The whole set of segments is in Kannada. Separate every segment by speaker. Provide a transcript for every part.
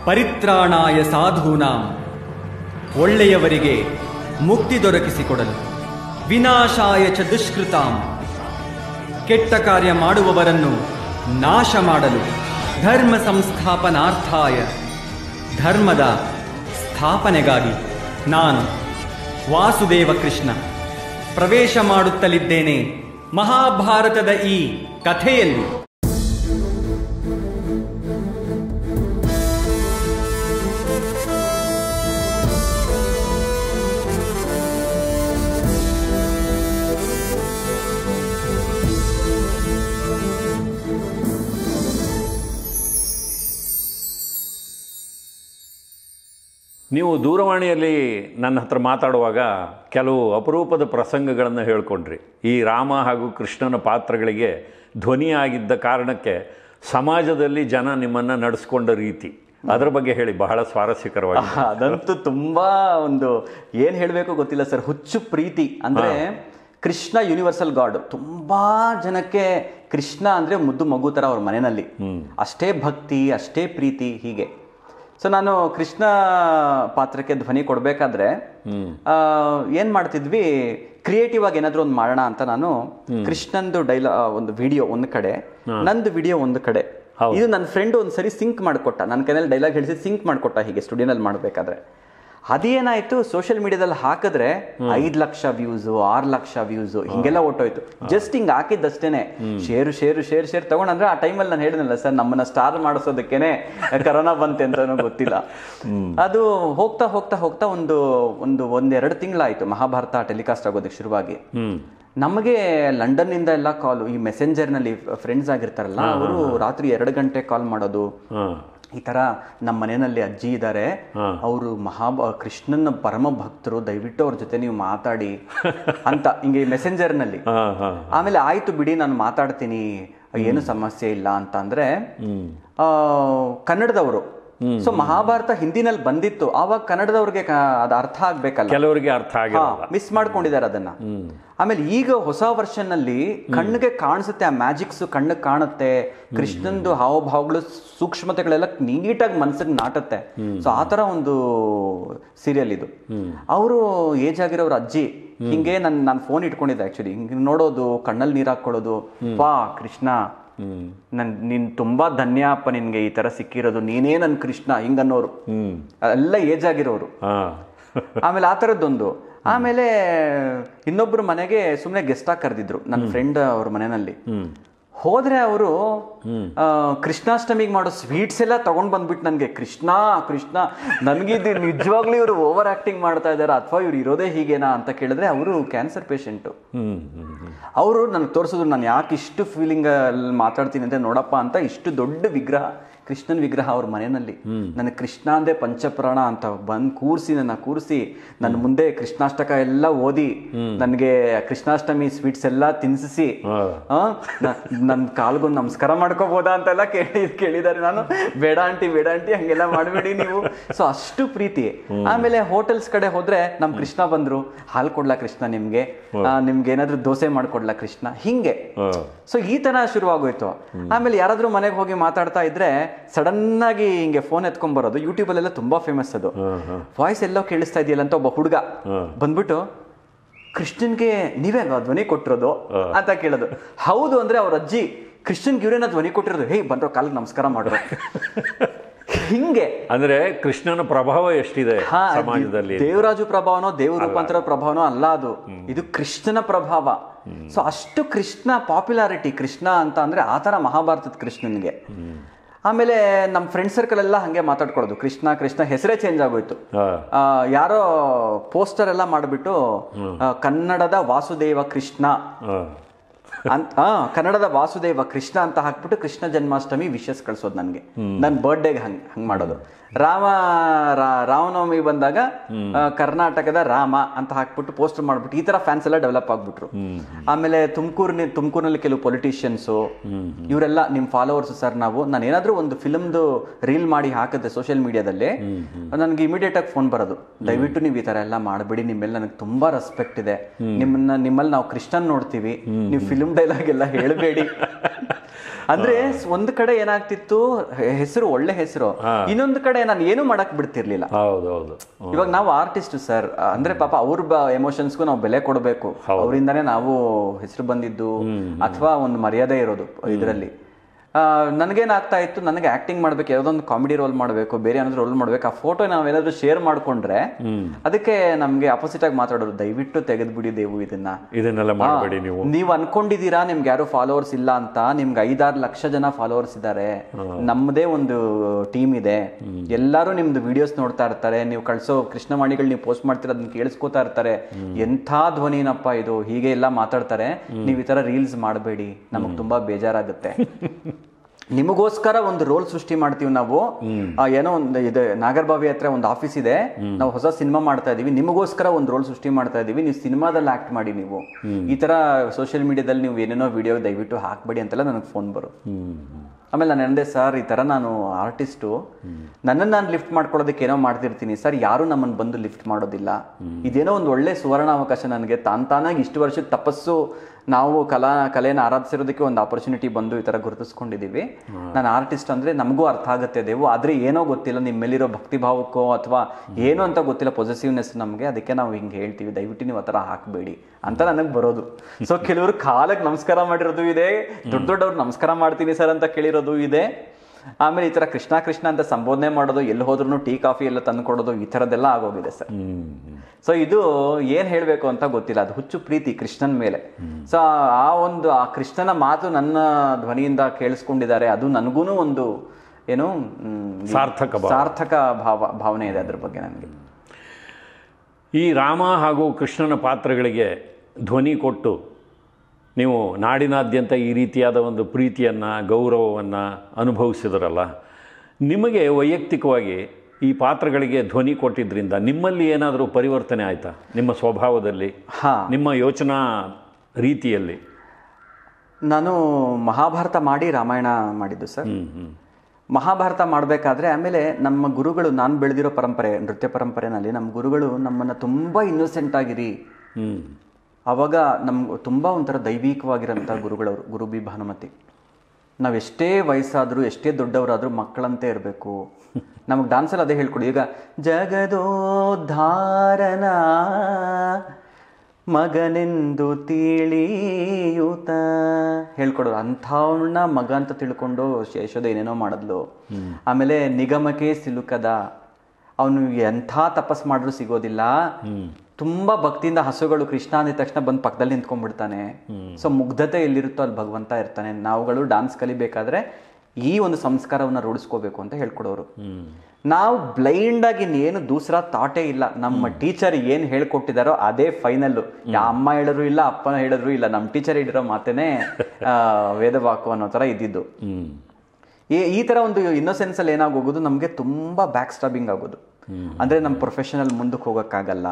Speaker 1: ಪರಿತ್ರಾಣಾಯ ಸಾಧೂನಾಂ ಒಳ್ಳೆಯವರಿಗೆ ಮುಕ್ತಿ ದೊರಕಿಸಿಕೊಡಲು ವಿನಾಶಾಯ ಚ ದುಷ್ಕೃತಾಂ ಕೆಟ್ಟ ಕಾರ್ಯ ಮಾಡುವವರನ್ನು ನಾಶ ಮಾಡಲು ಧರ್ಮ ಸಂಸ್ಥಾಪನಾರ್ಥಾಯ ಧರ್ಮದ ಸ್ಥಾಪನೆಗಾಗಿ ನಾನು ವಾಸುದೇವ ಕೃಷ್ಣ ಪ್ರವೇಶ ಮಾಡುತ್ತಲಿದ್ದೇನೆ ಮಹಾಭಾರತದ ಈ ಕಥೆಯಲ್ಲಿ
Speaker 2: ನೀವು ದೂರವಾಣಿಯಲ್ಲಿ ನನ್ನ ಹತ್ರ ಮಾತಾಡುವಾಗ ಕೆಲವು ಅಪರೂಪದ ಪ್ರಸಂಗಗಳನ್ನು ಹೇಳ್ಕೊಂಡ್ರಿ ಈ ರಾಮ ಹಾಗೂ ಕೃಷ್ಣನ ಪಾತ್ರಗಳಿಗೆ ಧ್ವನಿಯಾಗಿದ್ದ ಕಾರಣಕ್ಕೆ ಸಮಾಜದಲ್ಲಿ ಜನ ನಿಮ್ಮನ್ನು ನಡೆಸ್ಕೊಂಡ ರೀತಿ ಅದರ ಬಗ್ಗೆ ಹೇಳಿ ಬಹಳ ಸ್ವಾರಸ್ಯಕರವಾಗಿ
Speaker 3: ಅದಂತೂ ತುಂಬಾ ಒಂದು ಏನ್ ಹೇಳ್ಬೇಕು ಗೊತ್ತಿಲ್ಲ ಸರ್ ಹುಚ್ಚು ಪ್ರೀತಿ ಅಂದ್ರೆ ಕೃಷ್ಣ ಯೂನಿವರ್ಸಲ್ ಗಾಡ್ ತುಂಬಾ ಜನಕ್ಕೆ ಕೃಷ್ಣ ಅಂದ್ರೆ ಮುದ್ದು ಮಗು ತರ ಅವ್ರ ಮನೆಯಲ್ಲಿ ಅಷ್ಟೇ ಭಕ್ತಿ ಅಷ್ಟೇ ಪ್ರೀತಿ ಹೀಗೆ ಸೊ ನಾನು ಕೃಷ್ಣ ಪಾತ್ರಕ್ಕೆ ಧ್ವನಿ ಕೊಡ್ಬೇಕಾದ್ರೆ ಆ, ಏನ್ ಮಾಡ್ತಿದ್ವಿ ಕ್ರಿಯೇಟಿವ್ ಆಗಿ ಏನಾದ್ರು ಒಂದು ಮಾಡೋಣ ಅಂತ ನಾನು ಕೃಷ್ಣಂದು ಡೈಲಾ ಒಂದು ವಿಡಿಯೋ ಒಂದು ಕಡೆ ನಂದು ವಿಡಿಯೋ ಒಂದು ಕಡೆ ಇದು ನನ್ನ ಫ್ರೆಂಡ್ ಒಂದು ಸರಿ ಸಿಂಕ್ ಮಾಡಿಕೊಟ್ಟ ನನ್ನ ಕೈಯಲ್ಲಿ ಡೈಲಾಗ್ ಹೇಳಿಸಿ ಸಿಂಕ್ ಮಾಡಿಕೊಟ್ಟ ಹೀಗೆ ಸ್ಟುಡಿಯೋನಲ್ಲಿ ಮಾಡಬೇಕಾದ್ರೆ ಅದೇನಾಯ್ತು ಸೋಷಿಯಲ್ ಮೀಡಿಯಾದಲ್ಲಿ ಹಾಕಿದ್ರೆ ಐದ್ ಲಕ್ಷ ವ್ಯೂಸ್ ಆರ್ ಲಕ್ಷ ವ್ಯೂಸ್ ಹಿಂಗೆಲ್ಲ ಹೊಟ್ಟೋಯ್ತು ಜಸ್ಟ್ ಹಿಂಗ್ ಹಾಕಿದ್ದಷ್ಟೇನೆ ಶೇರ್ ಶೇರ್ ಶೇರ್ ಶೇರ್ ತಗೊಂಡ್ರೆ ಆ ಟೈಮಲ್ಲಿ ನಾನು ಹೇಳಿದ್ನಲ್ಲ ಸರ್ ನಮ್ಮನ್ನ ಸ್ಟಾರ್ ಮಾಡಿಸೋದಕ್ಕೇನೆ ಕರೋನಾ ಬಂತೆ ಅಂತಾನು ಗೊತ್ತಿಲ್ಲ ಅದು ಹೋಗ್ತಾ ಹೋಗ್ತಾ ಹೋಗ್ತಾ ಒಂದು ಒಂದು ಒಂದೆರಡು ತಿಂಗಳಾಯ್ತು ಮಹಾಭಾರತ ಟೆಲಿಕಾಸ್ಟ್ ಆಗೋದಕ್ಕೆ ಶುರುವಾಗಿ ನಮಗೆ ಲಂಡನ್ ಇಂದ ಎಲ್ಲ ಕಾಲು ಈ ಮೆಸೆಂಜರ್ ನಲ್ಲಿ ಫ್ರೆಂಡ್ಸ್ ಆಗಿರ್ತಾರಲ್ಲ ಅವರು ರಾತ್ರಿ ಎರಡು ಗಂಟೆ ಕಾಲ್ ಮಾಡೋದು
Speaker 2: ಹಾಂ
Speaker 3: ಈ ತರ ನಮ್ಮ ಮನೆಯಲ್ಲಿ ಅಜ್ಜಿ ಇದ್ದಾರೆ ಅವರು ಮಹಾ ಕೃಷ್ಣನ ಪರಮ ಭಕ್ತರು ದಯವಿಟ್ಟು ಅವ್ರ ಜೊತೆ ನೀವು ಮಾತಾಡಿ ಅಂತ ಹಿಂಗೆ ಮೆಸೆಂಜರ್ ನಲ್ಲಿ
Speaker 2: ಹಾಂ ಹಾಂ
Speaker 3: ಆಮೇಲೆ ಆಯ್ತು ಬಿಡಿ ನಾನು ಮಾತಾಡ್ತೀನಿ ಏನು ಸಮಸ್ಯೆ ಇಲ್ಲ ಅಂತ ಅಂದ್ರೆ ಆ, ಕನ್ನಡದವರು ಸೊ ಮಹಾಭಾರತ ಹಿಂದಿನಲ್ಲಿ ಬಂದಿತ್ತು ಆವಾಗ ಕನ್ನಡದವ್ರಿಗೆ ಕ- ಅದು ಅರ್ಥ ಆಗ್ಬೇಕಲ್ಲ
Speaker 2: ಕೆಲವರಿಗೆ ಅರ್ಥ ಆಗಿಲ್ಲ
Speaker 3: ಮಿಸ್ ಮಾಡ್ಕೊಂಡಿದ್ದಾರೆ ಅದನ್ನ ಆಮೇಲೆ ಈಗ ಹೊಸ ವರ್ಷನ್ ನಲ್ಲಿ ಕಣ್ಣಿಗೆ ಕಾಣಿಸುತ್ತೆ ಆ ಮ್ಯಾಜಿಕ್ಸ್ ಕಣ್ಣಿಗೆ ಕಾಣುತ್ತೆ ಕೃಷ್ಣಂದು ಹಾವಭಾವಗಳು ಸೂಕ್ಷ್ಮತೆಗಳೆಲ್ಲ ನೀಟಾಗಿ ಮನ್ಸಿಗೆ ನಾಟುತ್ತೆ ಸೊ ಆ ತರ ಒಂದು ಸೀರಿಯಲ್ ಇದು ಅವರು ಏಜ್ ಆಗಿರೋರು ಅಜ್ಜಿ ಹಿಂಗೆ ನನ್ ನಾನು ಫೋನ್ ಇಟ್ಕೊಂಡಿದ್ದೆ ಆಕ್ಚುಲಿ ಹಿಂಗೆ ನೋಡೋದು ಕಣ್ಣಲ್ಲಿ ನೀರ್ ಹಾಕೊಳ್ಳೋದು ಪಾ ಕೃಷ್ಣ ನನ್ ನೀನ್ ತುಂಬಾ ಧನ್ಯ ಅಪ್ಪ ನಿನ್ಗೆ ಈ ತರ ಸಿಕ್ಕಿರೋದು ನೀನೇ ನನ್ ಕೃಷ್ಣ ಹಿಂಗನ್ನೋರು ಎಲ್ಲ ಏಜ್ ಆಗಿರೋರು
Speaker 2: ಹಾಂ
Speaker 3: ಆಮೇಲೆ ಆ ಥರದ್ದೊಂದು ಆಮೇಲೆ ಇನ್ನೊಬ್ರು ಮನೆಗೆ ಸುಮ್ಮನೆ ಗೆಸ್ಟ್ ಆಗಿ ಕರೆದಿದ್ರು ನನ್ನ ಫ್ರೆಂಡ್ ಅವ್ರ ಮನೆಯಲ್ಲಿ ಹೋದ್ರೆ ಅವರು ಕೃಷ್ಣಾಷ್ಟಮಿಗೆ ಮಾಡೋ ಸ್ವೀಟ್ಸ್ ಎಲ್ಲ ತಗೊಂಡ್ ಬಂದ್ಬಿಟ್ಟು ನನಗೆ ಕೃಷ್ಣ ಕೃಷ್ಣ ನನಗಿದ್ದು ನಿಜವಾಗ್ಲೂ ಇವರು ಓವರ್ ಆಕ್ಟಿಂಗ್ ಮಾಡ್ತಾ ಇದಾರೆ ಅಥವಾ ಇವ್ರು ಇರೋದೇ ಹೀಗೇನಾ ಅಂತ ಕೇಳಿದ್ರೆ ಅವರು ಕ್ಯಾನ್ಸರ್ ಪೇಷಂಟು
Speaker 2: ಹ್ಮ್ ಹ್ಮ್ ಹ್ಮ್.
Speaker 3: ಅವರು ನನಗೆ ತೋರಿಸಿದ್ರು ನಾನು ಯಾಕೆ ಇಷ್ಟು ಫೀಲಿಂಗ್ ಅಲ್ಲಿ ಮಾತಾಡ್ತೀನಿ ಅಂದ್ರೆ ನೋಡಪ್ಪ ಅಂತ ಇಷ್ಟು ದೊಡ್ಡ ವಿಗ್ರಹ ಕೃಷ್ಣನ್ ವಿಗ್ರಹ ಅವ್ರ ಮನೆಯಲ್ಲಿ ನನಗೆ ಕೃಷ್ಣ ಅಂದೇ ಪಂಚಪ್ರಾಣ ಅಂತ ಬಂದ್ ಕೂರಿಸಿ ನನ್ನ ಕೂರಿಸಿ ನನ್ನ ಮುಂದೆ ಕೃಷ್ಣಾಷ್ಟಕ ಎಲ್ಲ ಓದಿ ನನಗೆ ಕೃಷ್ಣಾಷ್ಟಮಿ ಸ್ವೀಟ್ಸ್ ಎಲ್ಲ ತಿನ್ಸಿಸಿ ನನ್ನ ಕಾಲ್ಗೊಂದು ನಮಸ್ಕಾರ ಮಾಡ್ಕೋಬೋದಾ ಅಂತೆಲ್ಲ ಕೇಳಿ ಕೇಳಿದ್ದಾರೆ ನಾನು ಬೇಡ ಆಂಟಿ ಬೇಡ ಆಂಟಿ ಹಂಗೆಲ್ಲ ಮಾಡಬೇಡಿ ನೀವು ಸೊ ಅಷ್ಟು ಪ್ರೀತಿ ಆಮೇಲೆ ಹೋಟೆಲ್ಸ್ ಕಡೆ ಹೋದ್ರೆ ನಮ್ ಕೃಷ್ಣ ಬಂದ್ರು ಹಾಲು ಕೊಡ್ಲಾ ಕೃಷ್ಣ ನಿಮ್ಗೆ ಆ, ನಿಮ್ಗೆ ಏನಾದ್ರು ದೋಸೆ ಮಾಡ್ಕೊಡ್ಲಾ ಕೃಷ್ಣ ಹಿಂಗೆ ಸೊ ಈ ತರ ಶುರುವಾಗೋಯ್ತು ಆಮೇಲೆ ಯಾರಾದ್ರೂ ಮನೆಗೆ ಹೋಗಿ ಮಾತಾಡ್ತಾ ಇದ್ರೆ ಸಡನ್ ಆಗಿ ಹಿಂಗೆ ಫೋನ್ ಎತ್ಕೊಂಡ್ ಬರೋದು ಯೂಟ್ಯೂಬ್ ಅಲ್ಲೆಲ್ಲ ತುಂಬಾ ಫೇಮಸ್ ಅದು ವಾಯ್ಸ್ ಎಲ್ಲೋ ಕೇಳಿಸ್ತಾ ಇದೆಯಲ್ಲ ಅಂತ ಒಬ್ಬ ಹುಡುಗ ಬಂದ್ಬಿಟ್ಟು ಕೃಷ್ಣನ್ಗೆ ನೀವೇ ಅಲ್ವಾ ಧ್ವನಿ ಕೊಟ್ಟಿರೋದು ಅಂತ ಕೇಳೋದು ಹೌದು ಅಂದ್ರೆ ಅವ್ರ ಅಜ್ಜಿ ಕೃಷ್ಣನ್ಗೆ ಇವ್ರೇನ ಧ್ವನಿ ಕೊಟ್ಟಿರೋದು ಹೇ ಬಂದ್ರು ಕಾಲಿಗೆ ನಮಸ್ಕಾರ ಮಾಡ್ರು ಹಿಂಗೆ
Speaker 2: ಅಂದ್ರೆ ಕೃಷ್ಣನ ಪ್ರಭಾವ ಎಷ್ಟಿದೆ
Speaker 3: ಹಾ,
Speaker 2: ಸಮಾಜದಲ್ಲಿ
Speaker 3: ದೇವರಾಜು ಪ್ರಭಾವನೋ ದೇವ ರೂಪಾಂತರ ಪ್ರಭಾವನೋ ಅಲ್ಲ ಅದು ಇದು ಕೃಷ್ಣನ ಪ್ರಭಾವ ಸೊ ಅಷ್ಟು ಕೃಷ್ಣ ಪಾಪ್ಯುಲಾರಿಟಿ ಕೃಷ್ಣ ಅಂತ ಅಂದ್ರೆ ಆ ತರ ಮಹಾಭಾರತದ ಕೃಷ್ಣನ್ಗೆ ಆಮೇಲೆ ನಮ್ಮ ಫ್ರೆಂಡ್ ಸರ್ಕಲ್ ಎಲ್ಲ ಹಂಗೆ ಮಾತಾಡ್ಕೊಳ್ಳೋದು ಕೃಷ್ಣ ಕೃಷ್ಣ ಹೆಸರೇ ಚೇಂಜ್ ಆಗೋಯ್ತು
Speaker 2: ಹಾ.
Speaker 3: ಆ, ಯಾರೋ ಪೋಸ್ಟರ್ ಎಲ್ಲ ಮಾಡಿಬಿಟ್ಟು ಕನ್ನಡದ ವಾಸುದೇವ ಕೃಷ್ಣ
Speaker 2: ಹಾ.
Speaker 3: ಅಂತ ಆ, ಕನ್ನಡದ ವಾಸುದೇವ ಕೃಷ್ಣ ಅಂತ ಹಾಕ್ಬಿಟ್ಟು ಕೃಷ್ಣ ಜನ್ಮಾಷ್ಟಮಿ ವಿಶಸ್ ಕಳ್ಸೋದು ನನಗೆ ನನ್ನ ಬರ್ಡೇಗೆ ಹಂಗ್ ಹಂಗ್ ಮಾಡೋದು ರಾಮ ರಾ- ರಾಮನವಮಿ ಬಂದಾಗ ಆ, ಕರ್ನಾಟಕದ ರಾಮ ಅಂತ ಹಾಕ್ಬಿಟ್ಟು ಪೋಸ್ಟರ್ ಮಾಡ್ಬಿಟ್ಟು ಈ ತರ ಫ್ಯಾನ್ಸ್ ಎಲ್ಲ ಡೆವಲಪ್ ಆಗ್ಬಿಟ್ರು ಆಮೇಲೆ ತುಮಕೂರಿನ ತುಮಕೂರಿನಲ್ಲಿ ಕೆಲವು ಪೊಲಿಟಿಷಿಯನ್ಸು ಇವರೆಲ್ಲ ನಿಮ್ ಫಾಲೋವರ್ಸ್ ಸರ್ ನಾವು ನಾನು ಏನಾದ್ರೂ ಒಂದು ಫಿಲ್ಮ್ದು ರೀಲ್ ಮಾಡಿ ಹಾಕಿದ್ರೆ ಸೋಷಿಯಲ್ ಮೀಡಿಯಾದಲ್ಲಿ ನನಗೆ ಇಮಿಡಿಯೇಟ್ ಆಗಿ ಫೋನ್ ಬರೋದು ದಯವಿಟ್ಟು ನೀವು ಈ ತರ ಎಲ್ಲ ಮಾಡಬೇಡಿ ನಿಮ್ಮೆಲ್ಲ ನನಗೆ ತುಂಬಾ ರೆಸ್ಪೆಕ್ಟ್ ಇದೆ ನಿಮ್ಮನ್ನ ನಿಮ್ಮಲ್ಲಿ ನಾವು ಕೃಷ್ಣನ್ ನೋಡ್ತೀವಿ ನೀವು ಫಿಲ್ಮ್ ಡೈಲಾಗ್ ಎಲ್ಲ ಹೇಳಬೇಡಿ ಅಂದ್ರೆ ಒಂದ್ ಕಡೆ ಏನಾಗ್ತಿತ್ತು ಹೆ- ಹೆಸರು ಒಳ್ಳೆ ಹೆಸರು ಇನ್ನೊಂದ್ ಕಡೆ ನಾನು ಏನು ಮಾಡಕ್ ಬಿಡ್ತಿರ್ಲಿಲ್ಲ
Speaker 2: ಹೌದು ಹೌದು
Speaker 3: ಇವಾಗ ನಾವು ಆರ್ಟಿಸ್ಟ್ ಸರ್ ಅಂದ್ರೆ ಪಾಪ ಅವ್ರ ಎಮೋಷನ್ಸ್ಗೂ ನಾವು ಬೆಲೆ ಕೊಡಬೇಕು ಅವರಿಂದಾನೇ ನಾವು ಹೆಸರು ಬಂದಿದ್ದು ಅಥವಾ ಒಂದು ಮರ್ಯಾದೆ ಇರೋದು ಇದರಲ್ಲಿ ನನಗೇನಾಗ್ತಾ ಇತ್ತು ನನಗೆ ಆಕ್ಟಿಂಗ್ ಮಾಡ್ಬೇಕು ಯಾವುದೊಂದು ಕಾಮಿಡಿ ರೋಲ್ ಮಾಡಬೇಕು ಬೇರೆ ಏನಾದ್ರು ರೋಲ್ ಮಾಡ್ಬೇಕು ಆ ಫೋಟೋ ನಾವೇನಾದ್ರೂ ಶೇರ್ ಮಾಡ್ಕೊಂಡ್ರೆ ಅದಕ್ಕೆ ನಮ್ಗೆ ಅಪೋಸಿಟ್ ಆಗಿ ಮಾತಾಡೋರು ದಯವಿಟ್ಟು ತೆಗೆದ್ಬಿಡಿ ದೇವು ಇದನ್ನ
Speaker 2: ಇದನ್ನೆಲ್ಲ ಮಾಡಬೇಡಿ ನೀವು
Speaker 3: ನೀವು ಅನ್ಕೊಂಡಿದೀರಾ ನಿಮ್ಗೆ ಯಾರು ಫಾಲೋವರ್ಸ್ ಇಲ್ಲ ಅಂತ ನಿಮ್ಗೆ ಐದಾರು ಲಕ್ಷ ಜನ ಫಾಲೋವರ್ಸ್ ಇದ್ದಾರೆ ನಮ್ಮದೇ ಒಂದು ಟೀಮ್ ಇದೆ ಎಲ್ಲರೂ ನಿಮ್ದು ವಿಡಿಯೋಸ್ ನೋಡ್ತಾ ಇರ್ತಾರೆ ನೀವು ಕಳ್ಸೋ ಕೃಷ್ಣವಾಣಿಗಳು ನೀವು ಪೋಸ್ಟ್ ಮಾಡ್ತೀರ ಅದನ್ನ ಕೇಳಿಸ್ಕೊತಾ ಇರ್ತಾರೆ ಎಂಥ ಧ್ವನಿನಪ್ಪ ಇದು ಹೀಗೆ ಎಲ್ಲ ಮಾತಾಡ್ತಾರೆ ನೀವು ಈ ತರ ರೀಲ್ಸ್ ಮಾಡಬೇಡಿ ನಮಗ್ ತುಂಬಾ ಬೇಜಾರಾಗುತ್ತೆ ನಿಮಗೋಸ್ಕರ ಒಂದು ರೋಲ್ ಸೃಷ್ಟಿ ಮಾಡ್ತೀವಿ ನಾವು ಆ, ಏನೋ ಒಂದು ಇದೆ ನಾಗರಬಾವಿ ಹತ್ರ ಒಂದು ಆಫೀಸ್ ಇದೆ ನಾವು ಹೊಸ ಸಿನಿಮಾ ಮಾಡ್ತಾ ಇದೀವಿ ನಿಮಗೋಸ್ಕರ ಒಂದು ರೋಲ್ ಸೃಷ್ಟಿ ಮಾಡ್ತಾ ಇದೀವಿ ನೀವು ಸಿನಿಮಾದಲ್ಲಿ ಆಕ್ಟ್ ಮಾಡಿ ನೀವು ಈ ತರ ಸೋಷಿಯಲ್ ಮೀಡಿಯಾದಲ್ಲಿ ನೀವು ಏನೇನೋ ವಿಡಿಯೋ ದಯವಿಟ್ಟು ಹಾಕ್ಬೇಡಿ ಅಂತೆಲ್ಲ ನನಗೆ ಫೋನ್ ಬರು ಆಮೇಲೆ ನಾನು ಎಂದೆ ಸರ್ ಈ ತರ ನಾನು ಆರ್ಟಿಸ್ಟು ನನ್ನನ್ನು ನಾನು ಲಿಫ್ಟ್ ಮಾಡ್ಕೊಳ್ಳೋದಕ್ಕೆ ಏನೋ ಮಾಡ್ತಿರ್ತೀನಿ ಸರ್ ಯಾರು ನಮ್ಮನ್ನು ಬಂದು ಲಿಫ್ಟ್ ಮಾಡೋದಿಲ್ಲ ಇದೇನೋ ಒಂದು ಒಳ್ಳೆ ಸುವರ್ಣ ಅವಕಾಶ ನನಗೆ ತಾನ್ ತಾನಾಗಿ ಇಷ್ಟು ವರ್ಷದ ತಪಸ್ಸು ನಾವು ಕಲಾ ಕಲೆನ ಆರಾಧಿಸಿರೋದಕ್ಕೆ ಒಂದು ಆಪರ್ಚುನಿಟಿ ಬಂದು ಈ ತರ ಗುರುತಿಸ್ಕೊಂಡಿದೀವಿ ನಾನು ಆರ್ಟಿಸ್ಟ್ ಅಂದ್ರೆ ನಮಗೂ ಅರ್ಥ ಆಗುತ್ತೆ ದೇವು ಆದ್ರೆ ಏನೋ ಗೊತ್ತಿಲ್ಲ ನಿಮ್ಮ ಮೇಲಿರೋ ಭಕ್ತಿ ಭಾವಕ್ಕೋ ಅಥವಾ ಏನು ಅಂತ ಗೊತ್ತಿಲ್ಲ ಪೊಸೆಸಿವ್ನೆಸ್ ನಮಗೆ ಅದಕ್ಕೆ ನಾವು ಹಿಂಗೆ ಹೇಳ್ತೀವಿ ದಯವಿಟ್ಟು ನೀವು ಆ ಥರ ಹಾಕಬೇಡಿ ಅಂತ ನನಗೆ ಬರೋದು ಸೊ ಕೆಲವರು ಕಾಲಕ್ಕೆ ನಮಸ್ಕಾರ ಮಾಡಿರೋದು ಇದೆ ದೊಡ್ಡ ದೊಡ್ಡವ್ರು ನಮಸ್ಕಾರ ಮಾಡ್ತೀನಿ ಸರ್ ಅಂತ ಕೇಳಿರೋದು ಇದೆ ಆಮೇಲೆ ಈ ಥರ ಕೃಷ್ಣ ಕೃಷ್ಣ ಅಂತ ಸಂಬೋಧನೆ ಮಾಡೋದು ಎಲ್ಲಿ ಹೋದ್ರೂ ಟೀ ಕಾಫಿ ಎಲ್ಲ ತಂದು ಕೊಡೋದು ಈ ಥರದ್ದೆಲ್ಲ ಆಗೋಗಿದೆ ಸರ್ ಸೊ ಇದು ಏನ್ ಹೇಳ್ಬೇಕು ಅಂತ ಗೊತ್ತಿಲ್ಲ ಅದು ಹುಚ್ಚು ಪ್ರೀತಿ ಕೃಷ್ಣನ್ ಮೇಲೆ ಸೊ ಆ ಒಂದು ಆ ಕೃಷ್ಣನ ಮಾತು ನನ್ನ ಧ್ವನಿಯಿಂದ ಕೇಳಿಸ್ಕೊಂಡಿದ್ದಾರೆ ಅದು ನನಗೂ ಒಂದು ಏನು ಮ್,
Speaker 2: ಸಾರ್ಥಕ ಭಾವ.
Speaker 3: ಸಾರ್ಥಕ ಭಾವ ಭಾವನೆ ಇದೆ ಅದ್ರ ಬಗ್ಗೆ ನನಗೆ
Speaker 2: ಈ ರಾಮ ಹಾಗೂ ಕೃಷ್ಣನ ಪಾತ್ರಗಳಿಗೆ ಧ್ವನಿ ಕೊಟ್ಟು ನೀವು ನಾಡಿನಾದ್ಯಂತ ಈ ರೀತಿಯಾದ ಒಂದು ಪ್ರೀತಿಯನ್ನು ಗೌರವವನ್ನು ಅನುಭವಿಸಿದ್ರಲ್ಲ ನಿಮಗೆ ವೈಯಕ್ತಿಕವಾಗಿ ಈ ಪಾತ್ರಗಳಿಗೆ ಧ್ವನಿ ಕೊಟ್ಟಿದ್ರಿಂದ ನಿಮ್ಮಲ್ಲಿ ಏನಾದರೂ ಪರಿವರ್ತನೆ ಆಯ್ತಾ ನಿಮ್ಮ ಸ್ವಭಾವದಲ್ಲಿ
Speaker 3: ಹಾ
Speaker 2: ನಿಮ್ಮ ಯೋಚನಾ ರೀತಿಯಲ್ಲಿ
Speaker 3: ನಾನು ಮಹಾಭಾರತ ಮಾಡಿ ರಾಮಾಯಣ ಮಾಡಿದ್ದು ಸರ್
Speaker 2: ಹ್ಮ್ ಹ್ಮ್
Speaker 3: ಮಹಾಭಾರತ ಮಾಡಬೇಕಾದ್ರೆ ಆಮೇಲೆ ನಮ್ಮ ಗುರುಗಳು ನಾನು ಬೆಳೆದಿರೋ ಪರಂಪರೆ ನೃತ್ಯ ಪರಂಪರೆನಲ್ಲಿ ನಮ್ಮ ಗುರುಗಳು ನಮ್ಮನ್ನು ತುಂಬ ಇನ್ನೋಸೆಂಟ್ ಆಗಿರಿ
Speaker 2: ಹ್ಮ್
Speaker 3: ಅವಾಗ ನಮ್ಗೆ ತುಂಬ ಒಂಥರ ದೈವಿಕವಾಗಿರೋಂಥ ಗುರುಗಳವರು ಗುರು ಬಿ ಭಾನುಮತಿ ನಾವು ಎಷ್ಟೇ ವಯಸ್ಸಾದರೂ ಎಷ್ಟೇ ದೊಡ್ಡವರಾದರೂ ಮಕ್ಕಳಂತೆ ಇರಬೇಕು ನಮಗೆ ಡಾನ್ಸಲ್ಲಿ ಅದೇ ಹೇಳ್ಕೊಡಿ ಈಗ ಜಗದೋದ್ಧಾರನ ಮಗನೆಂದು ತಿಳಿಯೂತ ಹೇಳ್ಕೊಡೋರು ಅಂಥವ್ನ ಮಗ ಅಂತ ತಿಳ್ಕೊಂಡು ಯಶೋದ ಏನೇನೋ ಮಾಡಿದ್ಲು ಆಮೇಲೆ ನಿಗಮಕ್ಕೆ ಸಿಲುಕದ ಅವನು ಎಂಥ ತಪಸ್ ಮಾಡಿದ್ರು ಸಿಗೋದಿಲ್ಲ ತುಂಬಾ ಭಕ್ತಿಯಿಂದ ಹಸುಗಳು ಕೃಷ್ಣ ಅಂದಿದ ತಕ್ಷಣ ಬಂದು ಪಕ್ಕದಲ್ಲಿ ನಿಂತ್ಕೊಂಡ್ಬಿಡ್ತಾನೆ ಸೊ ಮುಗ್ಧತೆ ಎಲ್ಲಿರುತ್ತೋ ಅಲ್ಲಿ ಭಗವಂತ ಇರ್ತಾನೆ ನಾವುಗಳು ಡಾನ್ಸ್ ಕಲಿಬೇಕಾದ್ರೆ ಈ ಒಂದು ಸಂಸ್ಕಾರವನ್ನ ರೂಢಿಸ್ಕೋಬೇಕು ಅಂತ ಹೇಳ್ಕೊಡೋರು ನಾವು ಬ್ಲೈಂಡ್ ಆಗಿ ಏನು ದೂಸರ ಥಾಟೇ ಇಲ್ಲ ನಮ್ಮ ಟೀಚರ್ ಏನ್ ಹೇಳ್ಕೊಟ್ಟಿದಾರೋ ಅದೇ ಫೈನಲ್ ಅಮ್ಮ ಹೇಳಿದ್ರು ಇಲ್ಲ ಅಪ್ಪ ಹೇಳಿದ್ರು ಇಲ್ಲ ನಮ್ಮ ಟೀಚರ್ ಹೇಳಿರೋ ಮಾತೇನೆ ಆ, ವೇದವಾಕು ಅನ್ನೋ ತರ ಇದ್ದಿದ್ದು
Speaker 2: ಹ್ಮ್
Speaker 3: ಈ ಈ ತರ ಒಂದು ಇನ್ನೋಸೆನ್ಸ್ ಅಲ್ಲಿ ಏನಾಗೋಗೋದು ನಮಗೆ ತುಂಬಾ ಬ್ಯಾಕ್ ಸ್ಟಾಬಿಂಗ್ ಆಗೋದು ಅಂದ್ರೆ ನಮ್ಮ ಪ್ರೊಫೆಷನಲ್ ಮುಂದಕ್ಕೆ ಹೋಗಕ್ಕಾಗಲ್ಲ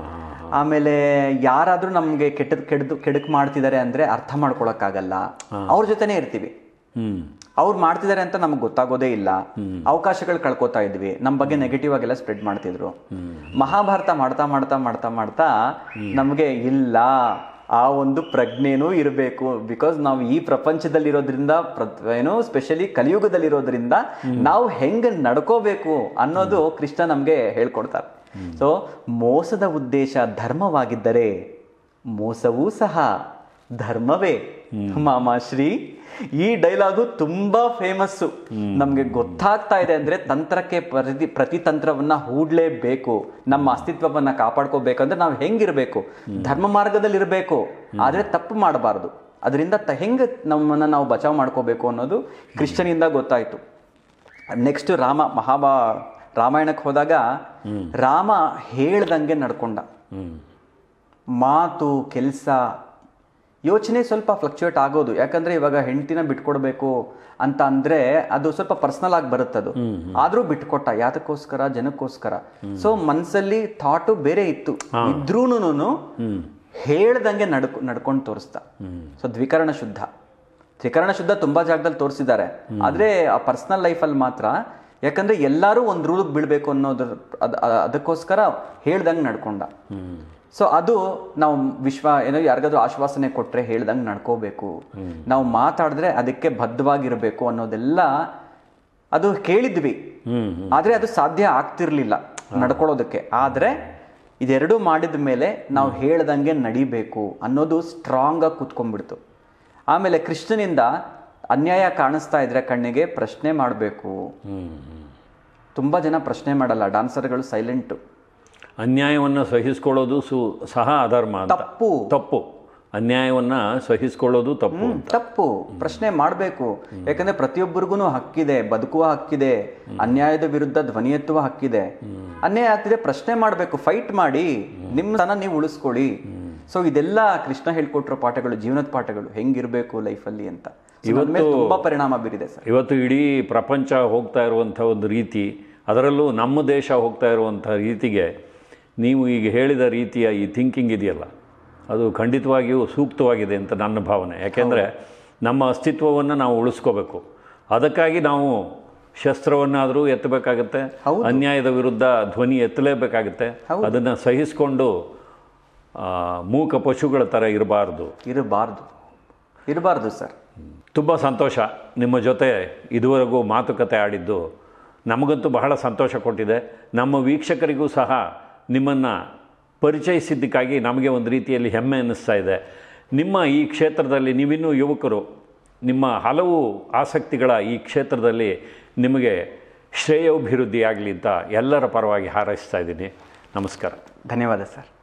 Speaker 3: ಆಮೇಲೆ ಯಾರಾದ್ರೂ ನಮ್ಗೆ ಕೆಟ್ಟದ್ ಕೆಡ್ದು ಕೆಡಕ್ ಮಾಡ್ತಿದ್ದಾರೆ ಅಂದ್ರೆ ಅರ್ಥ ಮಾಡ್ಕೊಳಕ್ಕಾಗಲ್ಲ ಅವ್ರ ಜೊತೆನೆ ಇರ್ತೀವಿ
Speaker 2: ಹ್ಮ್
Speaker 3: ಅವ್ರು ಮಾಡ್ತಿದ್ದಾರೆ ಅಂತ ನಮ್ಗೆ ಗೊತ್ತಾಗೋದೇ ಇಲ್ಲ ಅವಕಾಶಗಳು ಕಳ್ಕೊತಾ ಇದ್ವಿ ನಮ್ಮ ಬಗ್ಗೆ ನೆಗೆಟಿವ್ ಆಗೆಲ್ಲ ಸ್ಪ್ರೆಡ್ ಮಾಡ್ತಿದ್ರು ಮಹಾಭಾರತ ಮಾಡ್ತಾ ಮಾಡ್ತಾ ಮಾಡ್ತಾ ಮಾಡ್ತಾ ನಮಗೆ ಇಲ್ಲ ಆ ಒಂದು ಪ್ರಜ್ಞೆನೂ ಇರಬೇಕು ಬಿಕಾಸ್ ನಾವು ಈ ಪ್ರಪಂಚದಲ್ಲಿರೋದ್ರಿಂದ ಪ್ರ- ಏನು ಸ್ಪೆಷಲಿ ಕಲಿಯುಗದಲ್ಲಿರೋದ್ರಿಂದ ನಾವು ಹೆಂಗ್ ನಡ್ಕೋಬೇಕು ಅನ್ನೋದು ಕೃಷ್ಣ ನಮ್ಗೆ ಹೇಳ್ಕೊಡ್ತಾರೆ ಸೊ ಮೋಸದ ಉದ್ದೇಶ ಧರ್ಮವಾಗಿದ್ದರೆ ಮೋಸವೂ ಸಹ ಧರ್ಮವೇ ಮಾಮಾಶ್ರೀ ಈ ಡೈಲಾಗು ತುಂಬಾ ಫೇಮಸ್ಸು ನಮ್ಗೆ ಗೊತ್ತಾಗ್ತಾ ಇದೆ ಅಂದ್ರೆ ತಂತ್ರಕ್ಕೆ ಪ್ರತಿ ಪ್ರತಿತಂತ್ರವನ್ನ ಹೂಡ್ಲೇಬೇಕು ನಮ್ಮ ಅಸ್ತಿತ್ವವನ್ನ ಕಾಪಾಡ್ಕೋಬೇಕಂದ್ರೆ ನಾವು ಹೆಂಗಿರ್ಬೇಕು ಧರ್ಮ ಮಾರ್ಗದಲ್ಲಿ ಇರಬೇಕು ಆದ್ರೆ ತಪ್ಪು ಮಾಡಬಾರದು ಅದರಿಂದ ತ ಹೆಂಗ್ ನಮ್ಮನ್ನ ನಾವು ಬಚಾವ್ ಮಾಡ್ಕೋಬೇಕು ಅನ್ನೋದು ಕೃಷ್ಣನಿಂದ ಗೊತ್ತಾಯ್ತು ನೆಕ್ಸ್ಟ್ ರಾಮ ಮಹಾಭಾ ರಾಮಾಯಣಕ್ಕೆ ಹೋದಾಗ ರಾಮ ಹೇಳ್ದಂಗೆ ನಡ್ಕೊಂಡ
Speaker 2: ಹ್ಮ್
Speaker 3: ಮಾತು ಕೆಲಸ ಯೋಚನೆ ಸ್ವಲ್ಪ ಫ್ಲಕ್ಚುಯೇಟ್ ಆಗೋದು ಯಾಕಂದ್ರೆ ಇವಾಗ ಹೆಂಡತಿನ ಬಿಟ್ಕೊಡ್ಬೇಕು ಅಂತ ಅಂದ್ರೆ ಅದು ಸ್ವಲ್ಪ ಪರ್ಸನಲ್ ಆಗಿ ಬರುತ್ತದು ಆದ್ರೂ ಬಿಟ್ಕೊಟ್ಟ ಯಾತಕ್ಕೋಸ್ಕರ ಜನಕ್ಕೋಸ್ಕರ ಸೊ ಮನ್ಸಲ್ಲಿ ಥಾಟು ಬೇರೆ ಇತ್ತು ಇದ್ರೂನು ಹೇಳ್ದಂಗೆ ನಡ್ಕೊ ನಡ್ಕೊಂಡು ತೋರಿಸ್ತಾ ಸೊ ದ್ವಿಕರಣ ಶುದ್ಧ ತ್ರಿಕರಣ ಶುದ್ಧ ತುಂಬಾ ಜಾಗದಲ್ಲಿ ತೋರಿಸಿದ್ದಾರೆ ಆದ್ರೆ ಆ ಪರ್ಸನಲ್ ಲೈಫಲ್ಲಿ ಮಾತ್ರ ಯಾಕಂದ್ರೆ ಎಲ್ಲರೂ ಒಂದು ರೂಲ್ಗೆ ಬೀಳ್ಬೇಕು ಅನ್ನೋದ್ರ ಅದ್- ಅದ್- ಅದಕ್ಕೋಸ್ಕರ ಹೇಳ್ದಂಗೆ ನಡ್ಕೊಂಡ ಸೊ ಅದು ನಾವು ವಿಶ್ವ ಏನೋ ಯಾರಿಗಾದ್ರೂ ಆಶ್ವಾಸನೆ ಕೊಟ್ರೆ ಹೇಳ್ದಂಗೆ ನಡ್ಕೋಬೇಕು ನಾವು ಮಾತಾಡಿದ್ರೆ ಅದಕ್ಕೆ ಬದ್ಧವಾಗಿರಬೇಕು ಅನ್ನೋದೆಲ್ಲ ಅದು ಕೇಳಿದ್ವಿ
Speaker 2: ಹ್ಮ್
Speaker 3: ಆದ್ರೆ ಅದು ಸಾಧ್ಯ ಆಗ್ತಿರ್ಲಿಲ್ಲ ನಡ್ಕೊಳ್ಳೋದಕ್ಕೆ ಆದ್ರೆ ಇದೆರಡೂ ಮಾಡಿದ ಮೇಲೆ ನಾವು ಹೇಳ್ದಂಗೆ ನಡಿಬೇಕು ಅನ್ನೋದು ಸ್ಟ್ರಾಂಗ್ ಆಗಿ ಕೂತ್ಕೊಂಡ್ಬಿಡ್ತು ಆಮೇಲೆ ಕೃಷ್ಣನಿಂದ ಅನ್ಯಾಯ ಕಾಣಿಸ್ತಾ ಇದ್ರೆ ಕಣ್ಣಿಗೆ ಪ್ರಶ್ನೆ ಮಾಡಬೇಕು ತುಂಬಾ ಜನ ಪ್ರಶ್ನೆ ಮಾಡಲ್ಲ ಡಾನ್ಸರ್ಗಳು ಸೈಲೆಂಟು
Speaker 2: ಅನ್ಯಾಯವನ್ನು ಸಹಿಸ್ಕೊಳ್ಳೋದು ಸು ಸಹ ಅಧರ್ಮ ಅಂತ
Speaker 3: ತಪ್ಪು
Speaker 2: ತಪ್ಪು ಅನ್ಯಾಯವನ್ನು ಸಹಿಸ್ಕೊಳ್ಳೋದು ತಪ್ಪು
Speaker 3: ಹ್ಮ್, ತಪ್ಪು ಪ್ರಶ್ನೆ ಮಾಡಬೇಕು ಯಾಕಂದ್ರೆ ಪ್ರತಿಯೊಬ್ಬರಿಗೂ ಹಕ್ಕಿದೆ ಬದುಕುವ ಹಕ್ಕಿದೆ ಅನ್ಯಾಯದ ವಿರುದ್ಧ ಧ್ವನಿ ಎತ್ತುವ ಹಕ್ಕಿದೆ ಅನ್ಯಾಯ ಆಗ್ತಿದೆ ಪ್ರಶ್ನೆ ಮಾಡಬೇಕು ಫೈಟ್ ಮಾಡಿ ನಿಮ್ಮ ತನ ನೀವು ಉಳಿಸ್ಕೊಳ್ಳಿ ಸೊ ಇದೆಲ್ಲ ಕೃಷ್ಣ ಹೇಳ್ಕೊಟ್ರೋ ಪಾಠಗಳು ಜೀವನದ ಪಾಠಗಳು ಹೆಂಗಿರ್ಬೇಕು ಲೈಫಲ್ಲಿ ಅಂತ So, ನನ್ ಮೇಲೆ ತುಂಬಾ ಪರಿಣಾಮ ಬೀರಿದೆ ಸರ್
Speaker 2: ಇವತ್ತು ಇಡೀ ಪ್ರಪಂಚ ಹೋಗ್ತಾ ಇರುವಂಥ ಒಂದು ರೀತಿ ಅದರಲ್ಲೂ ನಮ್ಮ ದೇಶ ಹೋಗ್ತಾ ಇರುವಂಥ ರೀತಿಗೆ ನೀವು ಈಗ ಹೇಳಿದ ರೀತಿಯ ಈ ಥಿಂಕಿಂಗ್ ಇದೆಯಲ್ಲ ಅದು ಖಂಡಿತವಾಗಿಯೂ ಸೂಕ್ತವಾಗಿದೆ ಅಂತ ನನ್ನ ಭಾವನೆ ಯಾಕೆಂದರೆ ನಮ್ಮ ಅಸ್ತಿತ್ವವನ್ನು ನಾವು ಉಳಿಸ್ಕೋಬೇಕು ಅದಕ್ಕಾಗಿ ನಾವು ಶಸ್ತ್ರವನ್ನಾದರೂ ಎತ್ತಬೇಕಾಗತ್ತೆ ಅನ್ಯಾಯದ ವಿರುದ್ಧ ಧ್ವನಿ ಎತ್ತಲೇಬೇಕಾಗತ್ತೆ ಅದನ್ನು ಸಹಿಸಿಕೊಂಡು ಆ, ಮೂಕ ಪಶುಗಳ ಥರ ಇರಬಾರ್ದು
Speaker 3: ಇರಬಾರ್ದು ಇರಬಾರ್ದು ಸರ್
Speaker 2: ತುಂಬ ಸಂತೋಷ ನಿಮ್ಮ ಜೊತೆ ಇದುವರೆಗೂ ಮಾತುಕತೆ ಆಡಿದ್ದು ನಮಗಂತೂ ಬಹಳ ಸಂತೋಷ ಕೊಟ್ಟಿದೆ ನಮ್ಮ ವೀಕ್ಷಕರಿಗೂ ಸಹ ನಿಮ್ಮನ್ನು ಪರಿಚಯಿಸಿದ್ದಕ್ಕಾಗಿ ನಮಗೆ ಒಂದು ರೀತಿಯಲ್ಲಿ ಹೆಮ್ಮೆ ಅನ್ನಿಸ್ತಾ ಇದೆ ನಿಮ್ಮ ಈ ಕ್ಷೇತ್ರದಲ್ಲಿ ನೀವಿನ್ನೂ ಯುವಕರು ನಿಮ್ಮ ಹಲವು ಆಸಕ್ತಿಗಳ ಈ ಕ್ಷೇತ್ರದಲ್ಲಿ ನಿಮಗೆ ಶ್ರೇಯೋಭಿವೃದ್ಧಿ ಆಗಲಿ ಅಂತ ಎಲ್ಲರ ಪರವಾಗಿ ಹಾರೈಸ್ತಾ ಇದ್ದೀನಿ ನಮಸ್ಕಾರ
Speaker 3: ಧನ್ಯವಾದ ಸರ್